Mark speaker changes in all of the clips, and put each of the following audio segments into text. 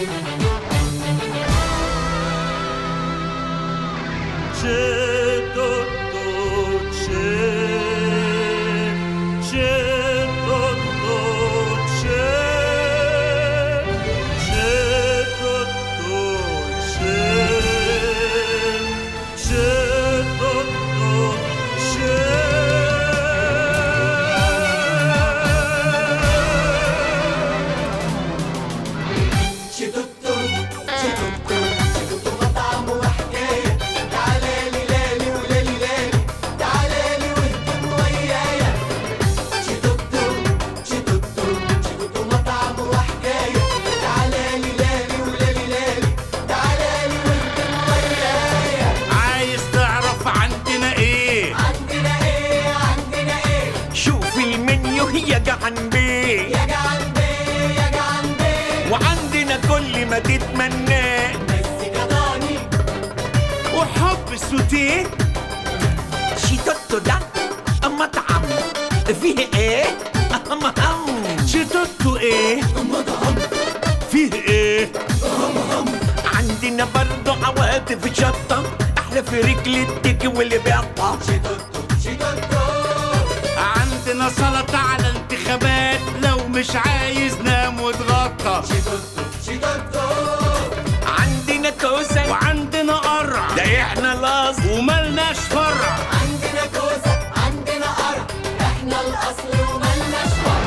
Speaker 1: C'è tutto, c'è, c'è tutto, c'è, c'è tutto, c'è, c'è tutto, c'è.
Speaker 2: شي دكتور شي دكتور شي دكتور مطعم وحكاية تعالى لي لالي ولالي لالي تعالى لي واهتم ويايا شي دكتور شي دكتور شي دكتور مطعم وحكاية تعالى لي لالي ولالي لالي تعالى لي واهتم ويايا
Speaker 1: عايز تعرف عندنا ايه
Speaker 2: عندنا ايه عندنا ايه
Speaker 1: شوف المنيو يا جعان بيه
Speaker 2: يا جعان بيه يا جعان بيه
Speaker 1: وعندنا كل ما تتمناه
Speaker 2: بس جداني
Speaker 1: وحب السوتيه
Speaker 3: شيتوتو ده مطعم فيه ايه مهم
Speaker 1: شيتوتو ايه فيه ايه
Speaker 3: عندنا برضو عواطف شطة احلى في رجل التيكي واللي بيقطع
Speaker 2: شي دكتور شي دكتور
Speaker 1: عندنا سلطة على انتخابات لو مش عايز نام واتغطى
Speaker 2: شي دكتور شي دكتور
Speaker 3: عندنا كوسة
Speaker 1: وعندنا قرع
Speaker 3: ده احنا الاصل
Speaker 1: وملناش فرع
Speaker 2: عندنا كوسة عندنا قرع احنا الاصل وملناش فرع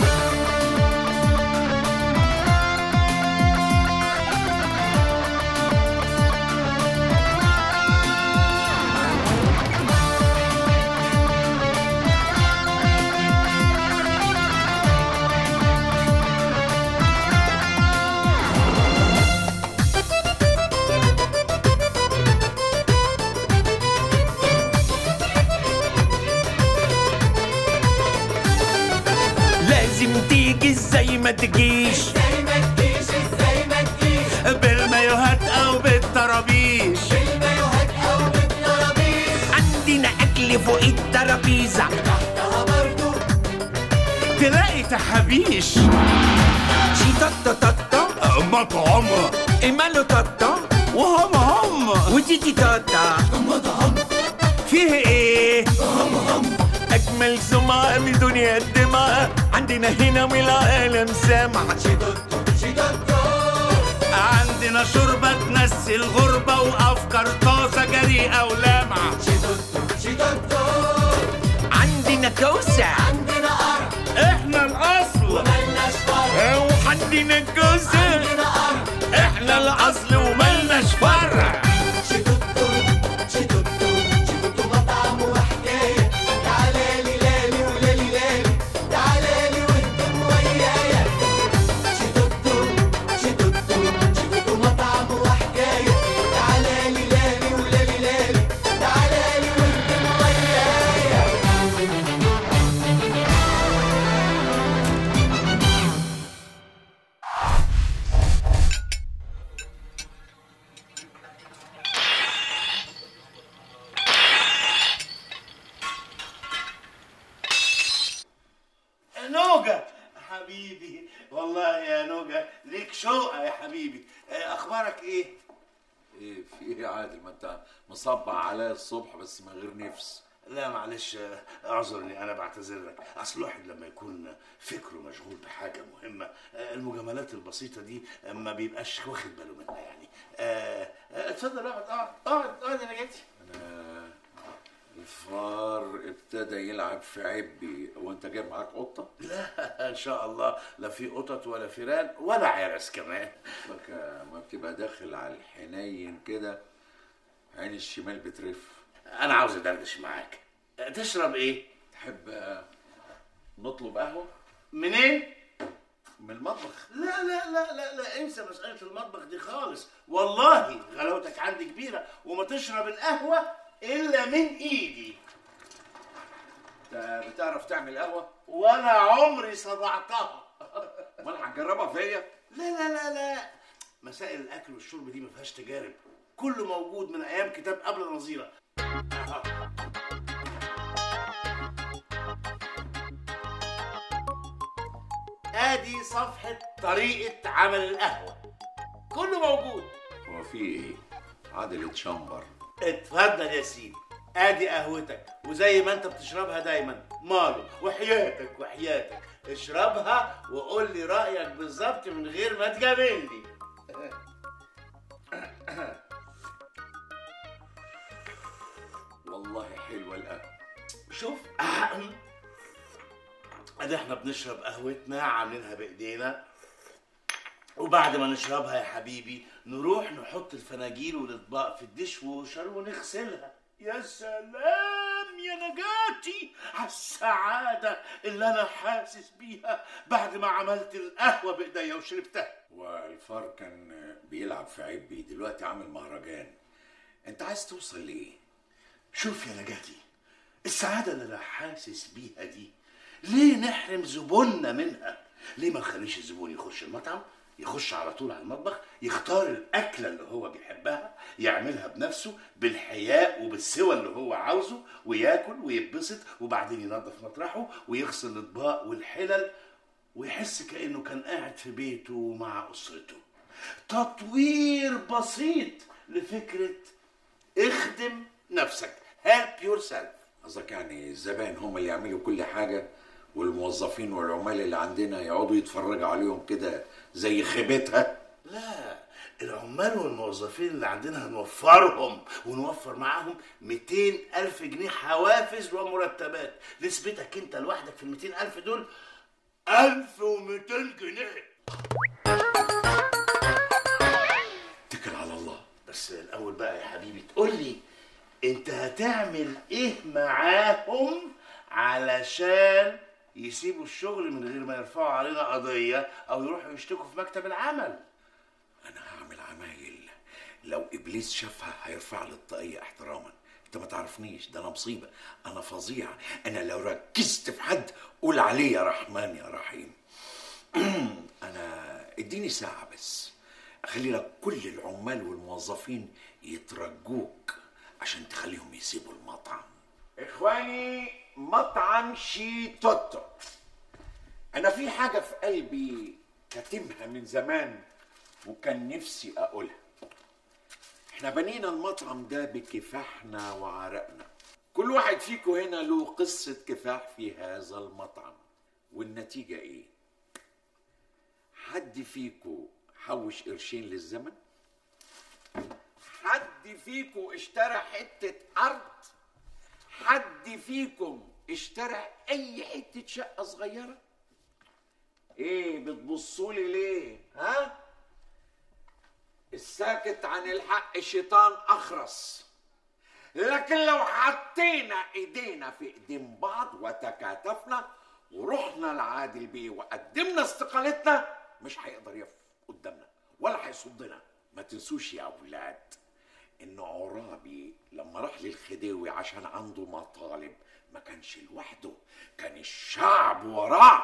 Speaker 3: لازم تيجي زي ما تجيش
Speaker 2: ازاي ما تجيش ازاي ما تجيش
Speaker 1: بالمايوهات او بالطرابيش
Speaker 2: بالمايوهات او بالطرابيش
Speaker 3: عندنا اكل فوق الترابيزة
Speaker 2: تحتها برضو
Speaker 1: تلاقي تحابيش
Speaker 3: شيتوتو توتو
Speaker 1: مطعم
Speaker 3: ماله توتو
Speaker 1: وهم هم
Speaker 3: وتيتي توتا
Speaker 1: فيه ايه
Speaker 3: اجمل سمعة من دنيا الدماء عندنا هنا والعالم سامع
Speaker 2: شي دكتور شي دكتور
Speaker 1: عندنا شوربة تنسي الغربة وأفكار طازة جريئة ولامعة
Speaker 2: شي دكتور شي دكتور
Speaker 3: عندنا كوسة
Speaker 2: عندنا قرع
Speaker 1: إحنا الأصل
Speaker 2: وملناش فرع
Speaker 3: وعندنا كوسة
Speaker 2: عندنا قرع
Speaker 3: احنا الاصل وملناش فرع
Speaker 2: شي دكتور شي دكتور شي دكتور مطعم وحكاية تعالى لي لالي ولالي لالي تعالى لي واهتم ويايا شي دكتور شي دكتور شي دكتور مطعم وحكاية تعالى لي لالي ولالي لالي تعالى لي واهتم ويايا
Speaker 4: نوجة حبيبي والله يا نوجة ليك شوقة يا حبيبي آه، اخبارك ايه
Speaker 5: ايه في ايه عادل ما انت مصبع عليا الصبح بس من غير نفس
Speaker 4: لا معلش آه، اعذرني انا بعتذر لك اصل الواحد لما يكون فكره مشغول بحاجه مهمه آه، المجاملات البسيطه دي آه، ما بيبقاش واخد باله منها يعني آه، آه، اتفضل اقعد اقعد اقعد اقعد يا نجاتي
Speaker 5: انا الفار ابتدى يلعب في عبي وانت جايب معاك قطه
Speaker 4: لا ان شاء الله لا في قطط ولا فيران ولا عرس كمان
Speaker 5: لك ما بتبقى داخل على الحنين كده عين الشمال بترف
Speaker 4: انا عاوز ادردش معاك آه، تشرب ايه
Speaker 5: تحب آه، نطلب قهوه
Speaker 4: منين
Speaker 5: من المطبخ
Speaker 4: لا لا لا لا لا انسى مسألة المطبخ دي خالص والله غلاوتك عندي كبيرة وما تشرب القهوة إلا من إيدي
Speaker 5: انت بتعرف تعمل قهوه
Speaker 4: وأنا عمري صدعتها
Speaker 5: امال هتجربها فيا
Speaker 4: لا لا لا لا مسائل الأكل والشرب دي ما فيهاش تجارب كله موجود من أيام كتاب قبل نظيرة أها. ادي صفحة طريقة عمل القهوة
Speaker 1: كله موجود
Speaker 5: هو في ايه عادل اتشمبر
Speaker 4: اتفضل يا سيدي ادي قهوتك وزي ما انت بتشربها دايما ماله وحياتك وحياتك اشربها وقول لي رايك بالظبط من غير ما تجاملني
Speaker 5: والله حلوه القهوه
Speaker 4: شوف ادي احنا بنشرب قهوتنا عاملينها بايدينا وبعد ما نشربها يا حبيبي نروح نحط الفناجيل والاطباق في الديش ووشر ونغسلها يا سلام يا نجاتي على السعادة اللي أنا حاسس بيها بعد ما عملت القهوة بإيديا وشربتها
Speaker 5: والفار كان بيلعب في عبي دلوقتي عامل مهرجان انت عايز توصل لايه
Speaker 4: شوف يا نجاتي السعادة اللي أنا حاسس بيها دي ليه نحرم زبوننا منها؟ ليه ما نخليش الزبون يخش المطعم يخش على طول على المطبخ يختار الأكلة اللي هو بيحبها يعملها بنفسه بالحياء وبالسوى اللي هو عاوزه وياكل ويتبسط وبعدين ينظف مطرحه ويغسل الأطباق والحلل ويحس كأنه كان قاعد في بيته مع أسرته تطوير بسيط لفكرة اخدم نفسك help yourself
Speaker 5: قصدك يعني الزبائن هم اللي يعملوا كل حاجه والموظفين والعمال اللي عندنا يقعدوا يتفرجوا عليهم كده زي خيبتها
Speaker 4: لا العمال والموظفين اللي عندنا هنوفرهم ونوفر معاهم 200 ألف جنيه حوافز ومرتبات نسبتك انت لوحدك في ال 200 ألف دول 1200 جنيه
Speaker 5: اتكل على الله
Speaker 4: بس الأول بقى يا حبيبي تقول لي انت هتعمل ايه معاهم علشان يسيبوا الشغل من غير ما يرفعوا علينا قضية أو يروحوا يشتكوا في مكتب العمل
Speaker 5: انا هعمل عمايل لو ابليس شافها هيرفع لي الطاقيه احتراما انت ما تعرفنيش ده انا مصيبه انا فظيع انا لو ركزت في حد قول عليه يا رحمن يا رحيم انا اديني ساعه بس اخلي لك كل العمال والموظفين يترجوك عشان تخليهم يسيبوا المطعم اخواني مطعم شي توتو انا في حاجه في قلبي كاتمها من زمان وكان نفسي اقولها احنا بنينا المطعم ده بكفاحنا وعرقنا كل واحد فيكم هنا له قصة كفاح في هذا المطعم والنتيجة ايه حد فيكم حوش قرشين للزمن حد فيكم اشترى حتة أرض حد فيكم اشترى أي حتة شقة صغيرة ايه بتبصولي ليه ها الساكت عن الحق شيطان اخرس لكن لو حطينا ايدينا في ايدين بعض وتكاتفنا ورحنا لعادل بيه وقدمنا استقالتنا مش هيقدر يقف قدامنا ولا هيصدنا ما تنسوش يا اولاد ان عرابي لما راح للخديوي عشان عنده مطالب ما كانش لوحده كان الشعب وراه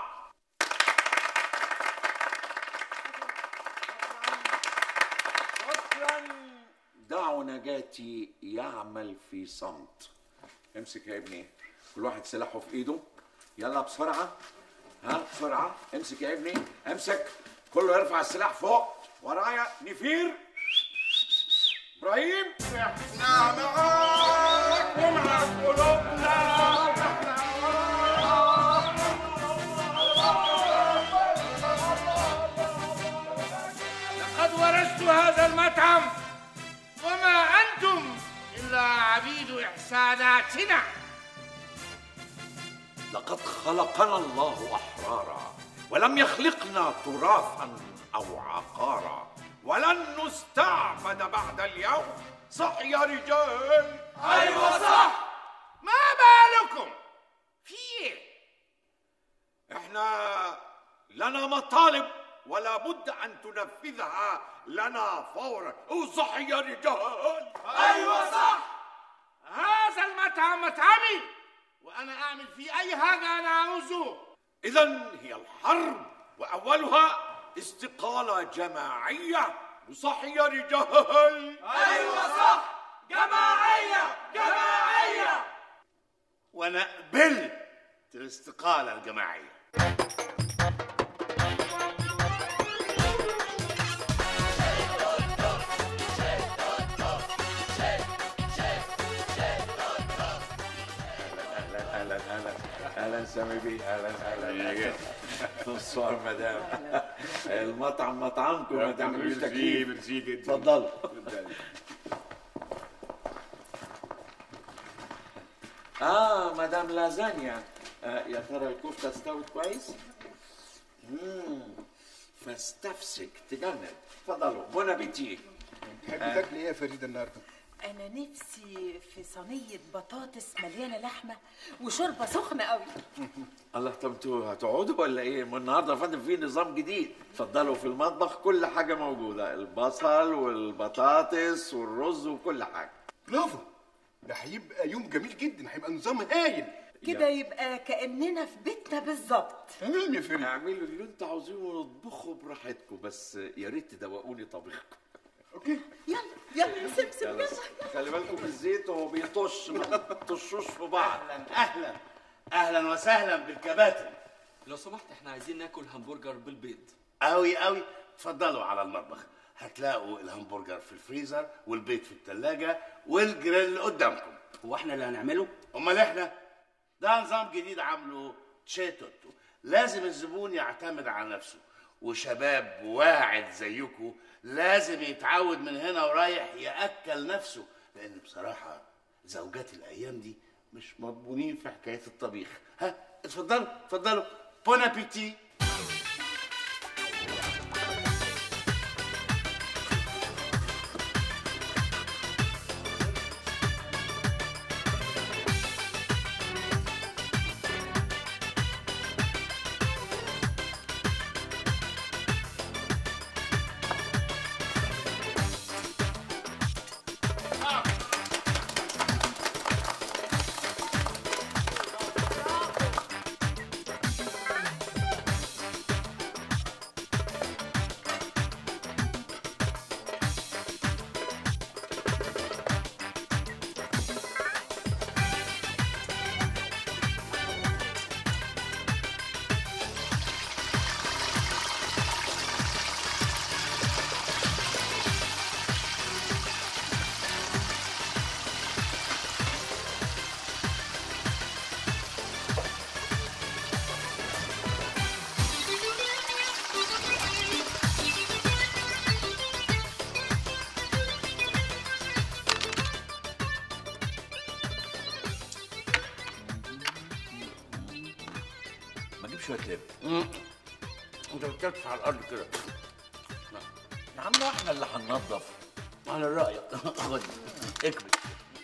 Speaker 5: شكرا دعوا نجاتي يعمل في صمت امسك يا ابني كل واحد سلاحه في ايده يلا بسرعة ها بسرعة امسك يا ابني امسك كله يرفع السلاح فوق ورايا نفير ابراهيم احنا معاك ومعاك قلوبنا
Speaker 1: لقد ورثت هذا المطعم وما أنتم إلا عبيد إحساناتنا
Speaker 5: لقد خلقنا الله احرارا ولم يخلقنا تراثا او عقارا ولن نستعبد بعد اليوم صح يا رجال
Speaker 1: أيوة صح ما بالكم في إيه
Speaker 5: احنا لنا مطالب ولا بد ان تنفذها لنا فورا وصح يا رجال
Speaker 1: أيوة صح هذا المطعم مطعمي وأنا أعمل فيه أي حاجة أنا عاوزه
Speaker 5: اذا هي الحرب واولها استقاله جماعيه وصح يا رجال
Speaker 1: أيوة صح جماعية جماعية
Speaker 4: وأنا قبلت الاستقالة الجماعية
Speaker 5: سامي بيه اهلا اهلا يا جدع بونسوار مدام المطعم مطعمكم ما تعملوش تكليف
Speaker 1: ميرسي جدا
Speaker 5: اتفضلوا اه مدام لازانيا آه يا ترى الكفته استوت كويس؟ مم. فاستفسك تجنن اتفضلوا بون ابيتي
Speaker 6: تحبي تاكلي ايه يا فريده النهارده؟
Speaker 7: انا نفسي في صينيه بطاطس مليانه لحمه وشوربه سخنه قوي
Speaker 5: الله طب انتوا هتقعدوا ولا ايه؟ ما النهارده يا فندم في نظام جديد، اتفضلوا في المطبخ كل حاجه موجوده، البصل والبطاطس والرز وكل حاجه.
Speaker 6: برافو ده هيبقى يوم جميل جدا هيبقى نظام هايل
Speaker 7: كده يبقى كاننا في بيتنا بالظبط
Speaker 6: تمام يا فريده
Speaker 5: اعملوا اللي انتوا عاوزينه واطبخوا براحتكم بس يا ريت تدوقوني طبيخكم.
Speaker 6: اوكي
Speaker 7: يلا يلا سمسم
Speaker 5: يلا
Speaker 7: يلا
Speaker 5: خلي بالكم من الزيت وهو بيطش ما تطشوش في بعض.
Speaker 4: اهلا اهلا اهلا وسهلا بالكباتن
Speaker 8: لو سمحت احنا عايزين ناكل همبرجر بالبيض
Speaker 4: قوي قوي اتفضلوا على المطبخ هتلاقوا الهمبرجر في الفريزر والبيت في التلاجة والجريل قدامكم
Speaker 8: هو احنا اللي هنعمله
Speaker 4: امال احنا ده نظام جديد عامله تشي توتو لازم الزبون يعتمد على نفسه وشباب واعد زيكم لازم يتعود من هنا ورايح ياكل نفسه لان بصراحه زوجات الايام دي مش مضمونين في حكايه الطبيخ ها اتفضلوا اتفضلوا بون ابيتي
Speaker 5: ما اجيب شويه لب.
Speaker 4: انت بتكتف على الارض كده
Speaker 5: يا عم احنا اللي هننضف.
Speaker 4: على رايك خد اكمل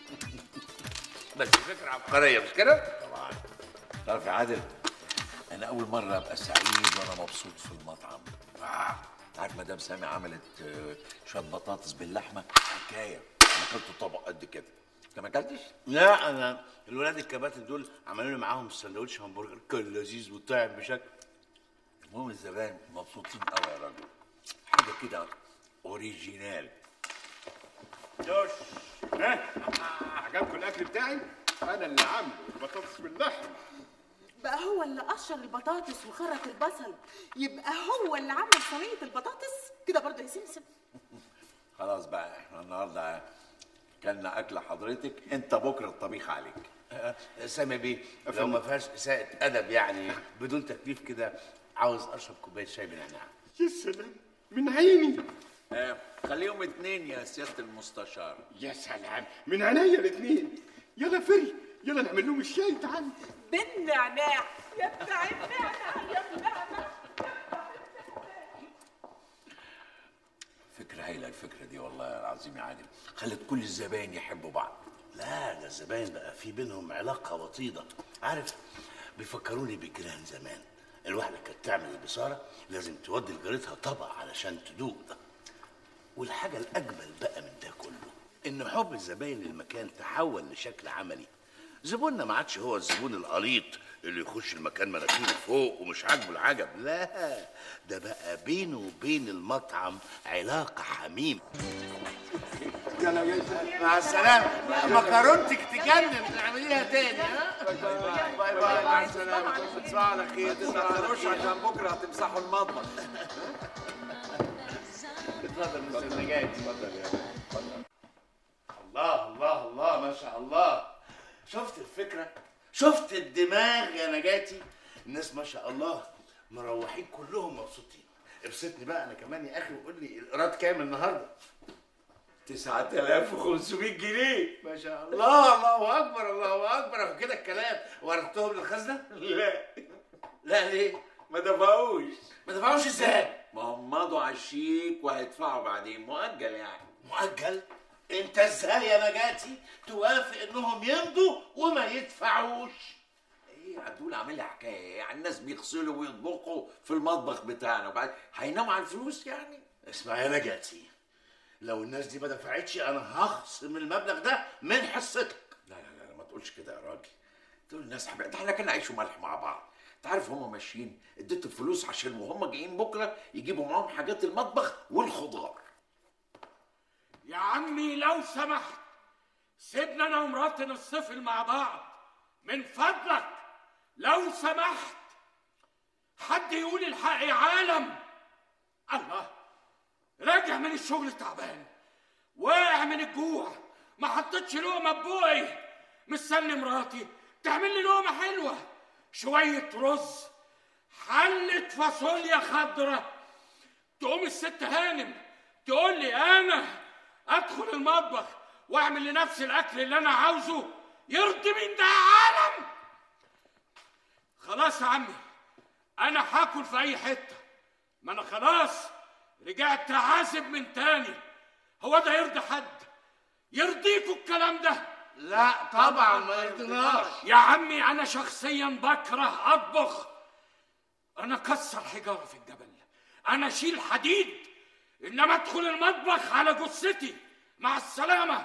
Speaker 4: بس فكره عبقريه مش كده؟
Speaker 5: تعرف يا عادل انا اول مره ابقى سعيد وانا مبسوط في المطعم آه. عارف مدام سامي عملت آه، شويه بطاطس باللحمه حكايه انا اكلت طبق قد كده انت ما اكلتش
Speaker 4: لا انا الولاد الكباتن دول عملوا لي معاهم سندوتش همبرجر كان لذيذ وطعم بشكل
Speaker 5: المهم الزبائن مبسوطين قوي يا راجل حاجه كده اوريجينال
Speaker 6: جوش ها عجبكم الاكل بتاعي؟ انا اللي عامله البطاطس باللحم
Speaker 7: بقى هو اللي قشر البطاطس وخرط البصل يبقى هو اللي عمل صينيه البطاطس كده برضه يا سمسم
Speaker 5: خلاص بقى احنا النهارده كلنا اكل حضرتك انت بكره الطبيخ عليك
Speaker 4: آه، سامي بيه لو ما فيهاش اساءة ادب يعني بدون تكليف كده عاوز اشرب كوبايه شاي بنعناع
Speaker 6: يا سلام من عيني
Speaker 5: آه خليهم اتنين يا سياده المستشار
Speaker 6: يا سلام من عينيا الاثنين يلا فري يلا نعمل لهم الشاي تعال
Speaker 7: بالنعناع يا بتاع النعناع يا بتاع
Speaker 5: فكره هايله الفكره دي والله العظيم يا عادل خلت كل الزباين يحبوا بعض
Speaker 4: لا ده الزباين بقى في بينهم علاقه وطيده عارف بيفكروني بالجيران زمان الواحده كانت تعمل البصاره لازم تودي لجارتها طبق علشان تدوق ده والحاجه الاجمل بقى من ده كله ان حب الزباين للمكان تحول لشكل عملي زبوننا ما عادش هو الزبون القليط اللي يخش المكان مناخيره فوق ومش عاجبه العجب لا ده بقى بينه وبين المطعم علاقه حميمه
Speaker 6: يلا يا
Speaker 4: مع السلامة مكرونتك تجنن تعمليها تاني ها باي باي مع السلامة تصبح على خير تصبح على خير
Speaker 5: عشان بكره هتمسحوا المطبخ
Speaker 4: اتفضل مستر نجاة اتفضل يا الله الله الله ما شاء الله شفت الفكرة شفت الدماغ دماغ يا نجاتي الناس ما شاء الله مروحين كلهم مبسوطين ابسطني بقى انا كمان يا اخي وقول لي الايراد كام النهارده
Speaker 5: 9500 جنيه
Speaker 4: ما شاء الله الله اكبر الله اكبر اهو كده الكلام ورثتهم للخزنه
Speaker 5: لا
Speaker 4: لا ليه
Speaker 5: ما دفعوش
Speaker 4: ما دفعوش ازاي
Speaker 5: ما هم مضوا على الشيك وهيدفعوا بعدين مؤجل يعني
Speaker 4: مؤجل انت ازاي يا نجاتي توافق انهم يمضوا وما يدفعوش
Speaker 5: ايه عدول عامل لي حكايه يعني الناس بيغسلوا ويطبخوا في المطبخ بتاعنا وبعد هيناموا على الفلوس يعني
Speaker 4: اسمع يا نجاتي لو الناس دي ما دفعتش انا هخصم المبلغ ده من حصتك
Speaker 5: لا لا لا ما تقولش كده يا راجل دول الناس حبيبي احنا كنا عيش وملح مع بعض انت عارف هم ماشيين اديت الفلوس عشان وهم جايين بكره يجيبوا معاهم حاجات المطبخ والخضار
Speaker 1: يا عمي لو سمحت سيبنا انا ومراتي نصفل مع بعض من فضلك لو سمحت حد يقول الحق يا عالم الله راجع من الشغل تعبان واقع من الجوع ما حطيتش لقمه ببوقي مستني مراتي تعمل لي لقمه حلوه شويه رز حله فاصوليا خضره تقوم الست هانم تقول لي انا ادخل المطبخ واعمل لنفسي الاكل اللي انا عاوزه يرضي مين ده يا عالم خلاص يا عمي انا هاكل في اي حته ما انا خلاص رجعت عازب من تاني هو ده يرضي حد يرضيكوا الكلام ده
Speaker 4: لا طبعا ما يرضيناش
Speaker 1: يا عمي انا شخصيا بكره اطبخ انا كسر حجاره في الجبل انا اشيل حديد انما ادخل المطبخ على جثتي مع السلامه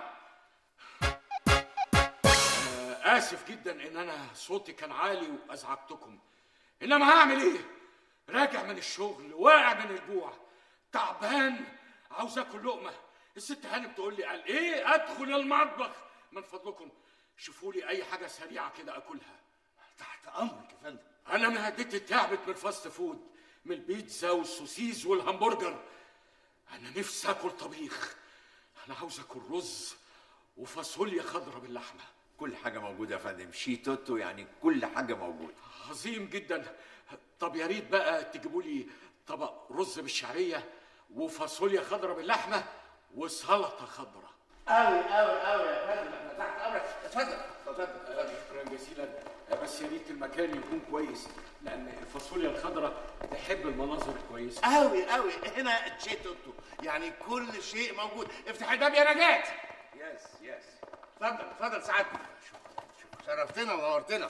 Speaker 1: آه، اسف جدا ان انا صوتي كان عالي وازعجتكم انما هعمل ايه راجع من الشغل واقع من الجوع تعبان عاوز اكل لقمه الست هانم تقول لي قال ايه ادخل المطبخ من فضلكم شوفوا لي اي حاجه سريعه كده اكلها
Speaker 4: تحت امرك يا فندم
Speaker 1: انا معدتي تعبت من الفاست فود من البيتزا والسوسيس والهمبرجر انا نفسي اكل طبيخ انا عاوز اكل رز وفاصوليا خضراء باللحمه
Speaker 5: كل حاجه موجوده يا فندم شي توتو يعني كل حاجه موجوده
Speaker 1: عظيم جدا طب يا ريت بقى تجيبوا لي طبق رز بالشعريه وفاصوليا خضراء باللحمه وسلطه خضراء
Speaker 4: قوي قوي قوي يا فندم احنا تحت امرك اتفضل اتفضل اتفضل
Speaker 1: شكرا جزيلا بس يا ريت المكان يكون كويس لان الفاصوليا الخضراء تحب المناظر الكويسه
Speaker 4: قوي قوي هنا تشيتوتو يعني كل شيء موجود افتح الباب يا نجاة
Speaker 5: يس يس
Speaker 4: اتفضل اتفضل سعادتك شرفتنا ونورتنا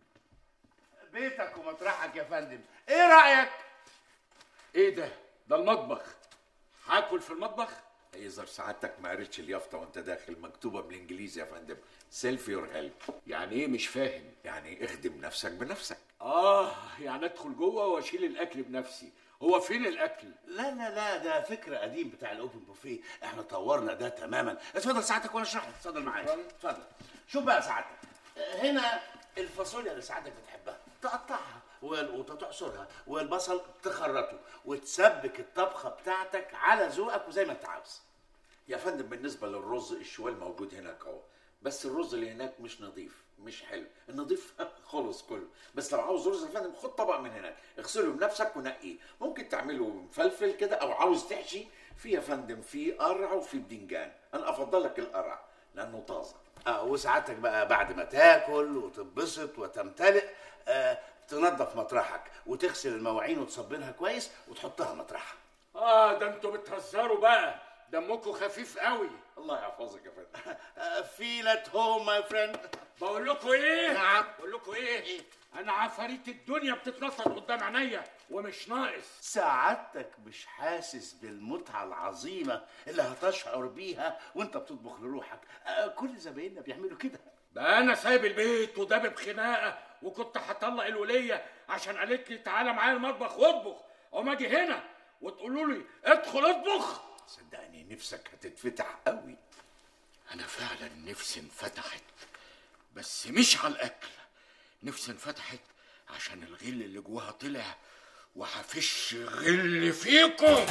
Speaker 4: بيتك ومطرحك يا فندم ايه رايك
Speaker 1: ايه ده ده المطبخ هاكل في المطبخ
Speaker 5: يظهر سعادتك ما قريتش اليافطه وانت داخل مكتوبه بالانجليزي يا فندم سيلف يور هيلب
Speaker 1: يعني ايه مش فاهم
Speaker 5: يعني اخدم نفسك بنفسك
Speaker 1: اه يعني ادخل جوه واشيل الاكل بنفسي هو فين الاكل
Speaker 4: لا لا لا ده فكر قديم بتاع الاوبن بوفيه احنا طورنا ده تماما اتفضل سعادتك وانا اشرح لك اتفضل معايا اتفضل شوف بقى سعادتك هنا الفاصوليا اللي سعادتك بتحبها تقطعها والقوطه تعصرها والبصل تخرطه وتسبك الطبخه بتاعتك على ذوقك وزي ما انت عاوز
Speaker 5: يا فندم بالنسبه للرز الشوال موجود هناك اهو بس الرز اللي هناك مش نظيف مش حلو النظيف خلص كله بس لو عاوز رز يا فندم خد طبق من هناك اغسله بنفسك ونقيه ممكن تعمله مفلفل كده او عاوز تحشي في يا فندم في قرع وفي بدنجان انا افضل لك القرع لانه طازه
Speaker 4: اه وسعادتك بقى بعد ما تاكل وتتبسط وتمتلئ آه تنظف مطرحك وتغسل المواعين وتصبنها كويس وتحطها مطرحها
Speaker 1: اه ده انتوا بتهزروا بقى دمكم خفيف قوي
Speaker 5: الله يحفظك يا فندم
Speaker 4: فيل ات هوم ماي فريند
Speaker 1: بقول لكم ايه
Speaker 4: نعم.
Speaker 1: بقول لكم ايه انا عفاريت الدنيا بتتنطط قدام عينيا ومش ناقص
Speaker 4: سعادتك مش حاسس بالمتعة العظيمة اللي هتشعر بيها وانت بتطبخ لروحك آه، كل زمايلنا بيعملوا كده
Speaker 1: ده انا سايب البيت ودابب خناقه وكنت هطلق الوليه عشان قالت لي تعالى معايا المطبخ واطبخ اقوم اجي هنا وتقولوا لي ادخل اطبخ
Speaker 5: صدقني نفسك هتتفتح قوي
Speaker 1: انا فعلا نفسي انفتحت بس مش على الاكل نفسي انفتحت عشان الغل اللي جواها طلع وهفش غل فيكم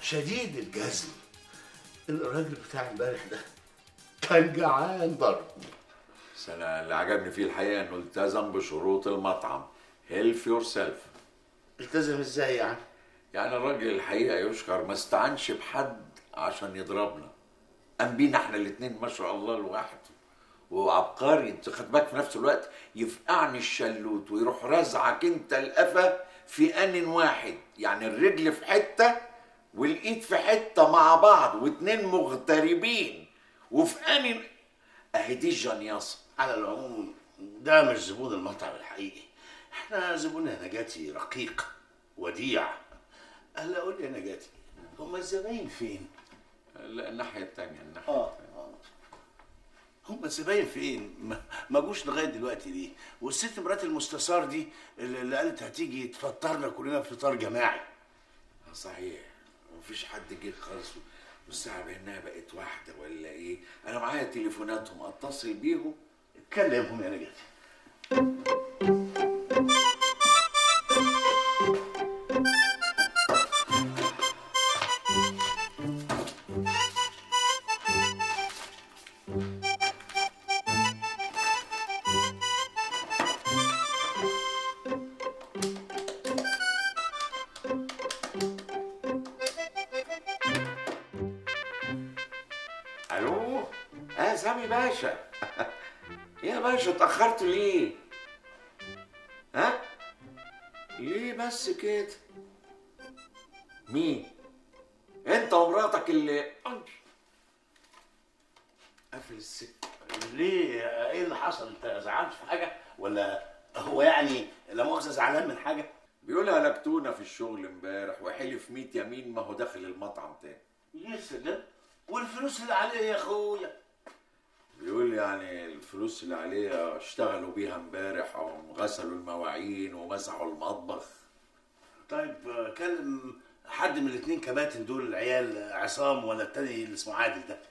Speaker 4: شديد الجزم الراجل بتاع امبارح ده كان جعان ضرب
Speaker 5: بس انا اللي عجبني فيه الحقيقه انه التزم بشروط المطعم هيلف يور سيلف
Speaker 4: التزم ازاي يعني؟
Speaker 5: يعني الراجل الحقيقه يشكر ما استعنش بحد عشان يضربنا قام بينا احنا الاتنين ما شاء الله لوحده وعبقري انت خد بالك في نفس الوقت يفقعني الشلوت ويروح رازعك انت القفا في ان واحد يعني الرجل في حته والايد في حته مع بعض واتنين مغتربين وفي ان اهي دي الجنياصه
Speaker 4: على العموم ده مش زبون المطعم الحقيقي احنا زبوننا نجاتي رقيق وديع هلا قول لي يا نجاتي هما الزباين فين؟
Speaker 5: لا الناحيه التانيه الناحيه
Speaker 4: اه آه. هم الزباين فين؟ ما- ما جوش لغايه دلوقتي ليه؟ والست مرات المستثار دي اللي اللي قالت هتيجي تفطرنا كلنا فطار جماعي
Speaker 5: صحيح مفيش حد جه خالص والساعة بأنها بقت واحدة ولا إيه؟ أنا معايا تليفوناتهم أتصل بيهم
Speaker 4: كلمهم يا نجاتي
Speaker 5: ألو؟ آه سامي باشا يا باشا اتأخرت ليه؟ ها؟ ليه بس كده؟ مين؟ أنت ومراتك اللي قفل السكة
Speaker 4: ليه ايه اللي حصل انت زعلت في حاجه ولا هو يعني لا مؤاخذه زعلان من حاجه
Speaker 5: بيقول هلكتونا في الشغل امبارح وحلف 100 يمين ما هو داخل المطعم تاني
Speaker 4: يا سلام والفلوس اللي عليه يا اخويا
Speaker 5: بيقول يعني الفلوس اللي عليها اشتغلوا بيها امبارح هم غسلوا المواعين ومسحوا المطبخ
Speaker 4: طيب آه، كلم حد من الاثنين كباتن دول العيال عصام ولا التاني اللي اسمه عادل ده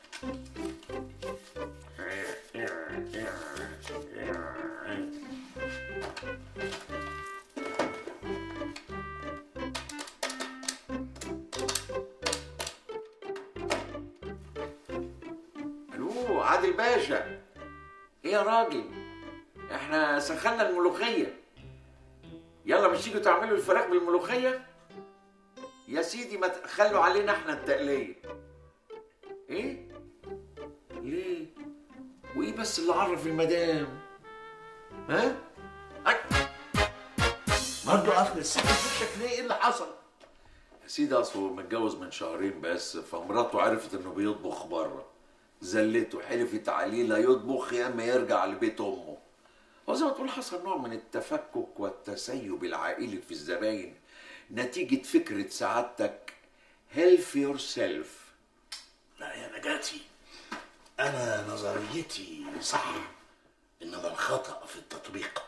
Speaker 5: الو عادل باشا ايه يا راجل احنا سخنا الملوخيه يلا مش تيجوا تعملوا الفراخ بالملوخيه يا سيدي ما تخلوا علينا احنا التقليه ايه ليه وايه بس اللي عرف المدام ها أك-
Speaker 4: برضه قفل السكه في وشك ليه ايه اللي حصل
Speaker 5: يا سيدي اصله متجوز من شهرين بس فمراته عرفت انه بيطبخ بره زلته حلفت عليه لا يطبخ يا اما يرجع لبيت امه هو زي ما تقول حصل نوع من التفكك والتسيب العائلي في الزباين نتيجة فكرة سعادتك help yourself
Speaker 4: لا يا نجاتي انا نظريتي صح انما الخطا في التطبيق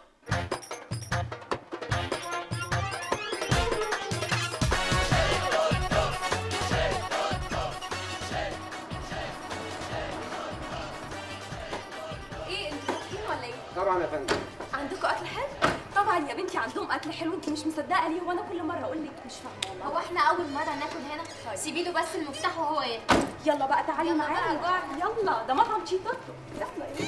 Speaker 9: ايه انتوا فاكرين ولا ايه؟
Speaker 6: طبعا يا فندم
Speaker 9: عندكم اكل حلو؟ طبعا يا بنتي عندهم اكل حلو انت مش مصدقه ليه وانا كل مره اقول لك مش فاهمه والله
Speaker 10: هو احنا اول مره ناكل هنا سيبي له بس المفتاح وهو ياكل
Speaker 9: يلا بقى تعالي
Speaker 10: يلا
Speaker 9: معايا
Speaker 10: بقى،
Speaker 9: يلا ده مطعم تشيتوتو يلا ايه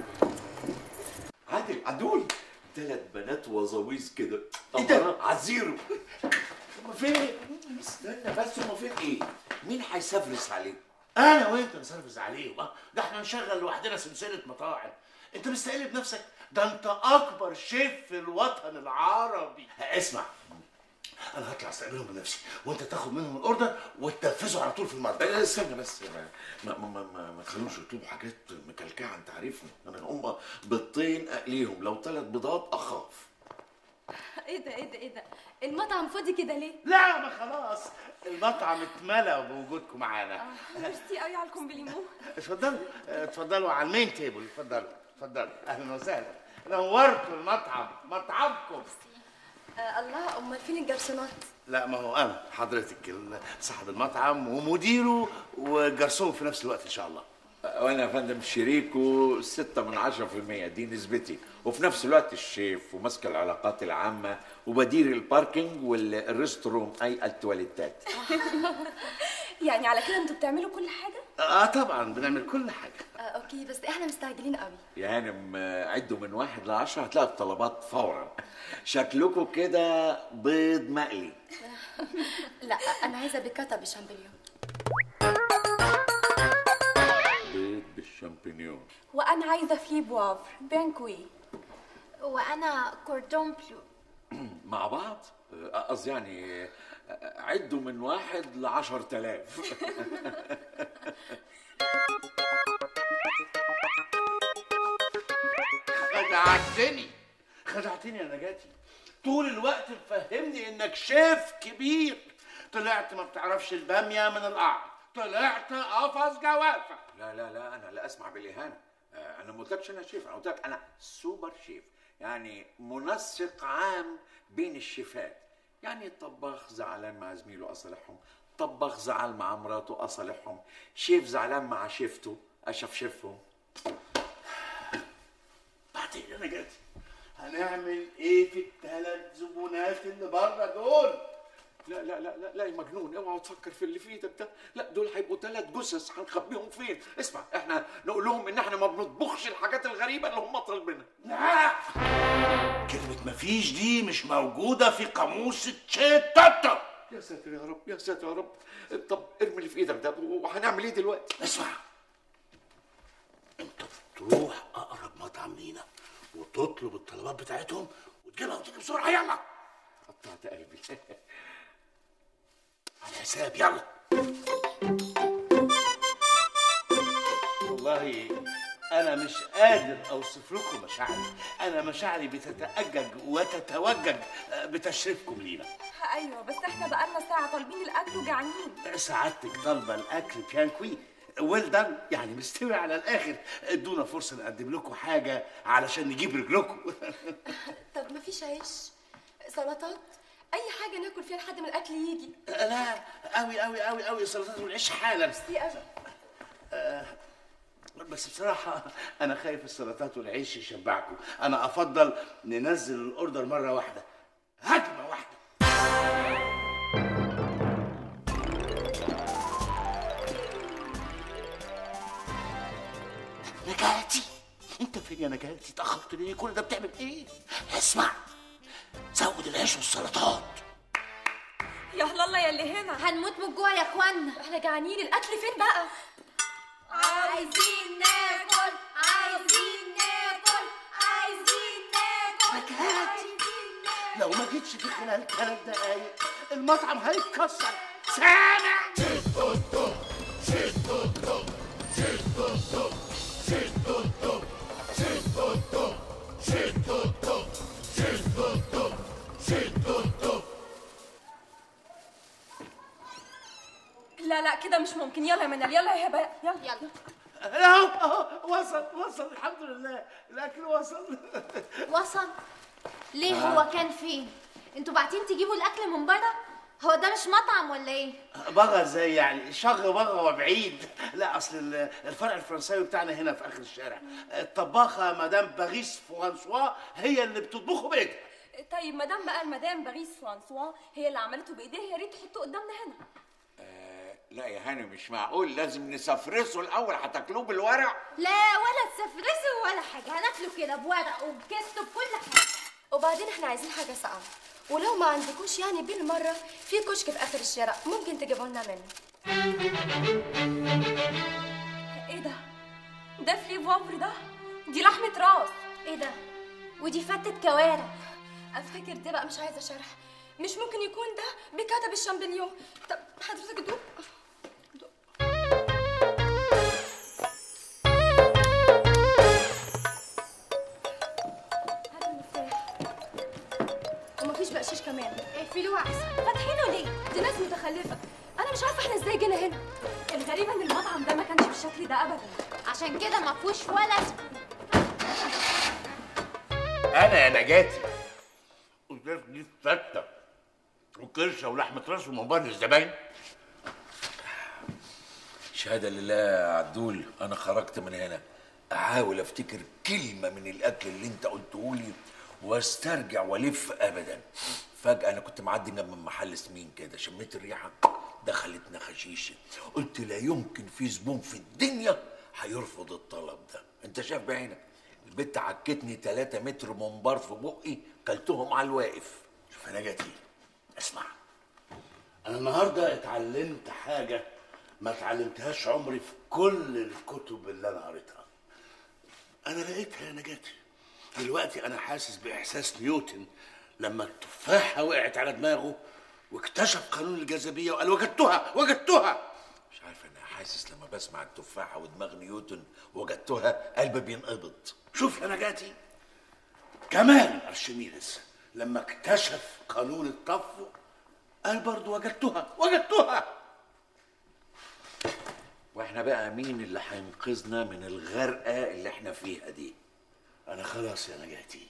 Speaker 5: عادل عدول ثلاث بنات وظويز كده
Speaker 4: إيه ده؟
Speaker 5: طبعا عزيرو هما فين؟ استنى بس هما فين ايه؟ مين هيسافرس عليهم؟
Speaker 4: انا وانت نسرفز عليهم آه، ده احنا نشغل لوحدنا سلسله مطاعم انت مستقل بنفسك ده انت اكبر شيف في الوطن العربي اسمع انا هطلع استقبلهم بنفسي وانت تاخد منهم الاوردر وتنفذه على طول في المطبخ
Speaker 5: لا، استنى بس ما ما ما, ما, ما تخلوش يطلبوا حاجات مكلكعه انت عارفني انا هم بيضتين اقليهم لو ثلاث بيضات اخاف
Speaker 9: ايه ده ايه ده ايه ده المطعم فاضي كده ليه؟
Speaker 4: لا ما خلاص المطعم اتملى بوجودكم معانا
Speaker 9: ميرسي قوي على الكومبليمون
Speaker 4: اتفضلوا اتفضلوا على المين تيبل اتفضلوا اتفضلوا اهلا وسهلا نورتوا المطعم مطعمكم
Speaker 9: آه الله امال فين الجرسونات؟
Speaker 4: لا ما هو انا حضرتك ال- صاحب المطعم ومديره وجرسون في نفس الوقت ان شاء الله
Speaker 5: وانا يا فندم شريكه ستة من عشرة في المية دي نسبتي وفي نفس الوقت الشيف وماسك العلاقات العامة وبدير الباركينج والريستروم اي التواليتات
Speaker 9: يعني على كده انتوا بتعملوا كل حاجه
Speaker 4: اه طبعا بنعمل كل حاجه
Speaker 9: آه اوكي بس احنا مستعجلين قوي
Speaker 5: يا هانم آه، عدوا من واحد لعشرة هتلاقوا الطلبات فورا شكلكم كده بيض مقلي
Speaker 9: لا انا عايزه بكتا بشامبيون
Speaker 5: بيض بالشامبينيون
Speaker 9: وانا عايزه فيه بوافر بانكوي
Speaker 10: وانا كوردون بلو
Speaker 5: مع بعض آه، قصدي يعني آه، عدوا من واحد لعشر تلاف
Speaker 4: خدعتني خدعتني يا نجاتي طول الوقت مفهمني انك شيف كبير طلعت ما بتعرفش الباميه من القعر طلعت قفص جوافه
Speaker 5: لا لا لا انا لا اسمع بالاهانه آه، انا ما قلتلكش انا شيف انا قلت لك انا سوبر شيف يعني منسق عام بين الشيفات يعني طباخ زعلان مع زميله اصالحهم طباخ زعل مع مراته اصالحهم شيف زعلان مع شيفته اشفشفهم
Speaker 4: بعدين يا نجاتي هنعمل ايه في الثلاث زبونات اللي بره دول
Speaker 5: لا لا لا لا لا يا مجنون اوعى تفكر في اللي في ايدك ده لا دول هيبقوا ثلاث جثث هنخبيهم فين اسمع احنا نقول لهم ان احنا ما بنطبخش الحاجات الغريبه اللي هم طالبينها
Speaker 4: لا كلمة مفيش دي مش موجودة في قاموس تشيتاتا
Speaker 5: يا ساتر يا رب يا ساتر يا رب طب ارمي اللي في ايدك ده وهنعمل ايه دلوقتي
Speaker 4: اسمع انت تروح اقرب مطعم لينا وتطلب الطلبات بتاعتهم وتجيبها وتيجي بسرعة يلا
Speaker 5: قطعت قلبي
Speaker 4: على حساب يلا والله انا مش قادر اوصف لكم مشاعري انا مشاعري بتتأجج وتتوجج بتشريفكم لينا
Speaker 9: ايوه بس احنا بقالنا ساعه طالبين الاكل وجعانين
Speaker 4: سعادتك طالبه الاكل بيان كوي ويل دان يعني مستوي على الاخر ادونا فرصه نقدم لكم حاجه علشان نجيب رجلكم
Speaker 9: طب مفيش عيش سلطات اي حاجه ناكل فيها لحد ما الاكل يجي
Speaker 4: لا قوي قوي قوي قوي السلطات والعيش حالا
Speaker 9: دي قوي
Speaker 4: بس بصراحة أنا خايف السلطات والعيش يشبعكم، أنا أفضل ننزل الأوردر مرة واحدة. هجمة واحدة. نجاتي أنت فين يا نجاتي؟ اتأخرت ليه؟ كل ده بتعمل إيه؟ اسمع زود العيش والسلطات.
Speaker 9: يا الله يا اللي هنا
Speaker 10: هنموت من الجوع يا اخوانا
Speaker 9: احنا جعانين الاكل فين بقى
Speaker 10: عايزين ناكل عايزين ناكل عايزين ناكل
Speaker 4: نجاتي لو ما جيتش في خلال ثلاث دقايق المطعم هيتكسر. سامع؟
Speaker 9: لا لا كده مش ممكن يلا يا منال يلا يا هبه يلا
Speaker 10: يلا
Speaker 4: اهو اهو وصل وصل الحمد لله الاكل وصل
Speaker 10: وصل ليه هو كان فين انتوا باعتين تجيبوا الاكل من بره هو ده مش مطعم ولا ايه
Speaker 4: بغى زي يعني شغ بغى وبعيد لا اصل ال- الفرع الفرنساوي بتاعنا هنا في اخر الشارع الطباخه مدام باريس فرانسوا هي اللي بتطبخه بايدها
Speaker 9: طيب مدام بقى المدام باريس فرانسوا هي اللي عملته بايديها يا ريت تحطه قدامنا هنا
Speaker 5: لا يا هاني مش معقول لازم نسفرسه الاول هتاكلوه بالورق
Speaker 10: لا ولا تسفرسوا ولا حاجه هناكله كده بورق وبكيس بكل حاجه
Speaker 9: وبعدين احنا عايزين حاجه ساقعه ولو ما عندكوش يعني بالمره في كشك في اخر الشارع ممكن تجيبوا لنا منه ايه ده ده فلي بوفر ده دي لحمه راس
Speaker 10: ايه ده ودي فتة كوارع
Speaker 9: افتكر ده بقى مش عايزه شرح مش ممكن يكون ده بكتب الشامبينيون طب حضرتك دوق هات المفتاح ومفيش بقشيش كمان
Speaker 10: اقفلوه احسن
Speaker 9: فاتحينه ليه؟ دي ناس متخلفة أنا مش عارفة احنا ازاي جينا هنا الغريب ان المطعم ده ما كانش بالشكل ده أبدا
Speaker 10: عشان كده ما فيهوش ولا سكون
Speaker 4: انا يا نجاتي قلت دي فته وكرشه ولحمه راس ومبان الزباين
Speaker 5: شهادة لله يا عدول أنا خرجت من هنا أحاول أفتكر كلمة من الأكل اللي أنت قلته لي واسترجع والف أبدا فجأة أنا كنت معدي جنب محل سمين كده شميت الريحة دخلتنا خشيشة قلت لا يمكن في زبون في الدنيا هيرفض الطلب ده أنت شايف بعينك البت عكتني 3 متر منبار في بقي كلتهم على الواقف
Speaker 4: شوف يا نجاتي اسمع انا النهارده اتعلمت حاجه ما اتعلمتهاش عمري في كل الكتب اللي انا قريتها انا لقيتها يا نجاتي دلوقتي انا حاسس باحساس نيوتن لما التفاحه وقعت على دماغه واكتشف قانون الجاذبيه وقال وجدتها وجدتها
Speaker 5: مش عارف أنا حاسس لما بسمع التفاحة ودماغ نيوتن وجدتها قلبي بينقبض
Speaker 4: شوف يا نجاتي كمان ارشميدس لما اكتشف قانون الطفو قال برضه وجدتها وجدتها
Speaker 5: واحنا بقى مين اللي هينقذنا من الغرقة اللي احنا فيها دي
Speaker 4: انا خلاص يا نجاتي